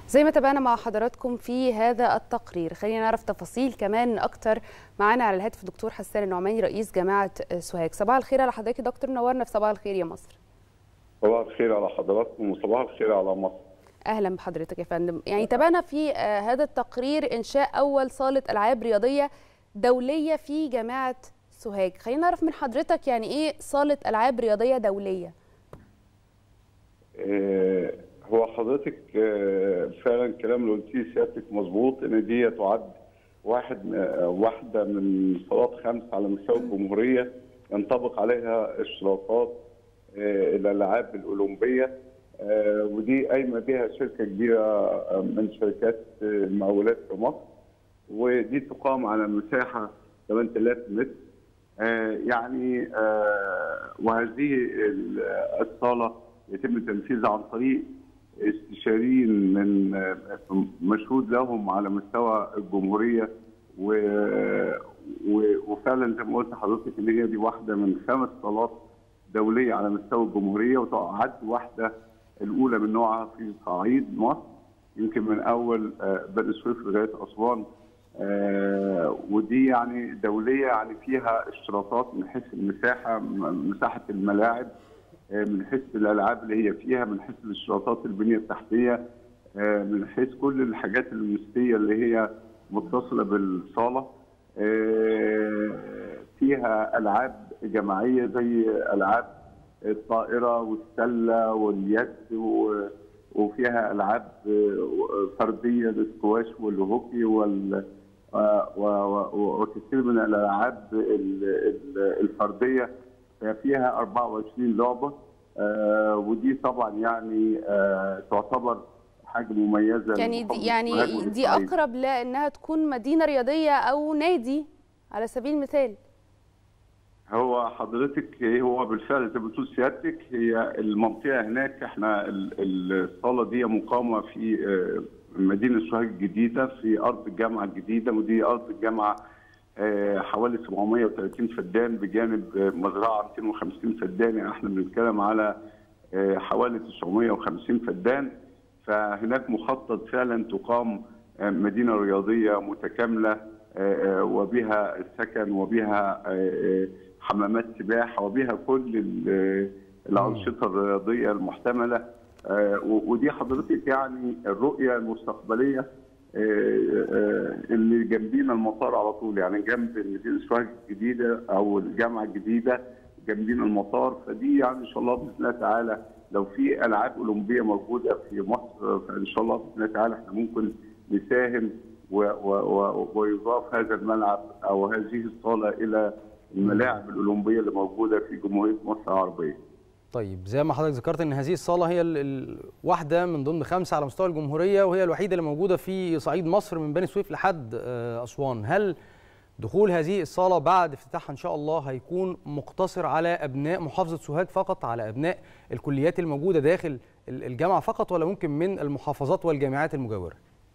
زي ما تابعنا مع حضراتكم في هذا التقرير خلينا نعرف تفاصيل كمان اكتر معانا على الهاتف الدكتور حسان النعماني رئيس جامعه سوهاج صباح الخير على حضرتك يا دكتور نورنا في صباح الخير يا مصر صباح الخير على حضراتكم وصباح الخير على مصر اهلا بحضرتك يا فندم يعني تابعنا في هذا التقرير انشاء اول صاله العاب رياضيه دوليه في جامعه سوهاج خلينا نعرف من حضرتك يعني ايه صاله العاب رياضيه دوليه آه هو حضرتك آه فعلا الكلام اللي قلتيه سيادتك مظبوط ان دي تعد واحد آه واحده من صالات خمس على مستوى الجمهوريه ينطبق عليها اشتراطات الالعاب الاولمبيه ودي قايمه بها شركه كبيره من شركات المقاولات في مصر ودي تقام على مساحه 8000 متر يعني وهذه الصاله يتم تنفيذها عن طريق استشاريين من مشهود لهم على مستوى الجمهوريه و... و... وفعلا زي ما قلت لحضرتك ان هي دي واحده من خمس صالات دوليه على مستوى الجمهوريه وتعد واحده الاولى من نوعها في صعيد مصر يمكن من اول بني سويف لغايه اسوان ودي يعني دوليه يعني فيها اشتراطات من حيث المساحه مساحه الملاعب من حيث الالعاب اللي هي فيها من حيث الاشتراطات البنيه التحتيه من حيث كل الحاجات اللوجستيه اللي هي متصله بالصاله فيها العاب جماعيه زي العاب الطائره والسله واليد وفيها العاب فرديه الاسكواش والهوكي وال وكثير من الالعاب الفرديه فيها 24 لعبه ودي طبعا يعني تعتبر حاجه مميزه يعني دي يعني دي اقرب لانها تكون مدينه رياضيه او نادي على سبيل المثال هو حضرتك هو بالفعل زي ما بتقول سيادتك هي المنطقه هناك احنا الصاله دي مقامه في مدينه سوهاج الجديده في ارض الجامعه الجديده ودي ارض الجامعه حوالي 730 فدان بجانب مزرعه 250 فدان يعني احنا بنتكلم على حوالي 950 فدان فهناك مخطط فعلا تقام مدينه رياضيه متكامله وبها السكن وبها حمامات سباحه وبها كل الانشطه الرياضيه المحتمله ودي حضرتك يعني الرؤيه المستقبليه اللي جنبينا المطار على طول يعني جنب مدينه سوهاج الجديده او الجامعه الجديده جنبينا المطار فدي يعني ان شاء الله باذن الله تعالى لو في العاب اولمبيه موجوده في مصر فان شاء الله باذن الله تعالى احنا ممكن نساهم ويضاف هذا الملعب او هذه الصاله الى الملاعب الاولمبيه اللي موجوده في جمهوريه مصر العربيه. طيب زي ما حضرتك ذكرت ان هذه الصاله هي الواحده من ضمن خمسه على مستوى الجمهوريه وهي الوحيده اللي موجوده في صعيد مصر من بني سويف لحد اسوان، هل دخول هذه الصاله بعد افتتاحها ان شاء الله هيكون مقتصر على ابناء محافظه سوهاج فقط على ابناء الكليات الموجوده داخل الجامعه فقط ولا ممكن من المحافظات والجامعات المجاوره؟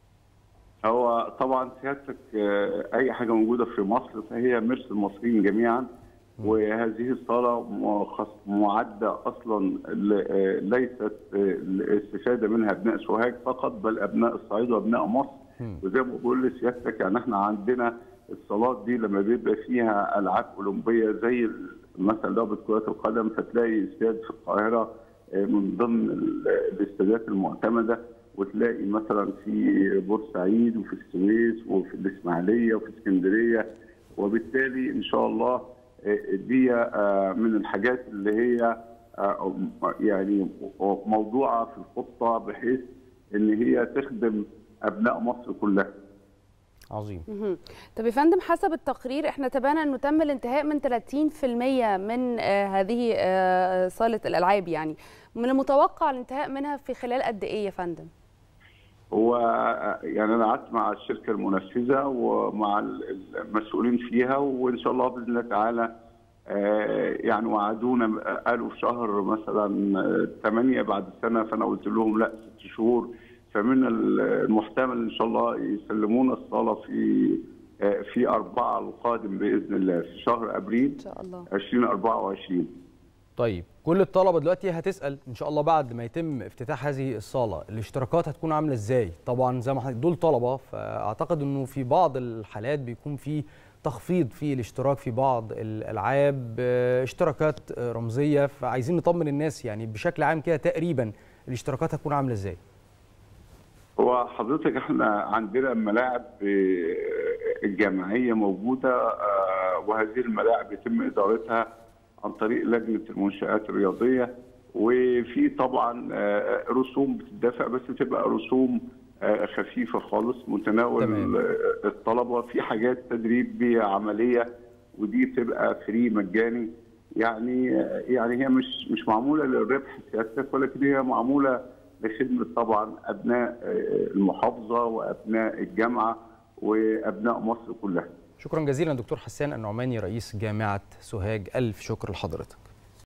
هو طبعا سيادتك اي حاجه موجوده في مصر فهي ملك المصريين جميعا وهذه الصاله معده اصلا ليست الاستفاده منها ابناء سوهاج فقط بل ابناء الصعيد وابناء مصر وزي ما بقول لسيادتك يعني احنا عندنا الصالات دي لما بيبقى فيها العاب اولمبيه زي مثلا لعبه كره القدم فتلاقي استاد في القاهره من ضمن الاستادات المعتمده وتلاقي مثلا في بورسعيد وفي السويس وفي الاسماعيليه وفي اسكندريه وبالتالي ان شاء الله دي من الحاجات اللي هي يعني موضوعه في الخطه بحيث ان هي تخدم ابناء مصر كلها. عظيم. طب يا فندم حسب التقرير احنا تابعنا انه تم الانتهاء من 30% من هذه صاله الالعاب يعني من المتوقع الانتهاء منها في خلال قد ايه يا فندم؟ هو يعني انا قعدت مع الشركه المنفذه ومع المسؤولين فيها وان شاء الله باذن الله تعالى يعني وعدونا قالوا في شهر مثلا 8 بعد سنه فانا قلت لهم لا ست شهور فمن المحتمل ان شاء الله يسلمونا الصاله في في 4 القادم باذن الله في شهر ابريل ان شاء الله 2024 طيب كل الطلبه دلوقتي هتسال ان شاء الله بعد ما يتم افتتاح هذه الصاله الاشتراكات هتكون عامله ازاي طبعا زي ما دول طلبه فاعتقد انه في بعض الحالات بيكون في تخفيض في الاشتراك في بعض الالعاب اشتراكات رمزيه فعايزين نطمن الناس يعني بشكل عام كده تقريبا الاشتراكات هتكون عامله ازاي هو حضرتك احنا عندنا ملاعب الجامعيه موجوده وهذه الملاعب يتم ادارتها عن طريق لجنه المنشات الرياضيه وفي طبعا رسوم بتدفع بس تبقى رسوم خفيفه خالص متناول تمام. الطلبه في حاجات تدريب عمليه ودي تبقى فري مجاني يعني يعني هي مش مش معموله للربح سيادتك ولكن هي معموله لخدمه طبعا ابناء المحافظه وابناء الجامعه وابناء مصر كلها. شكرا جزيلا دكتور حسان النعماني رئيس جامعه سوهاج الف شكر لحضرتك.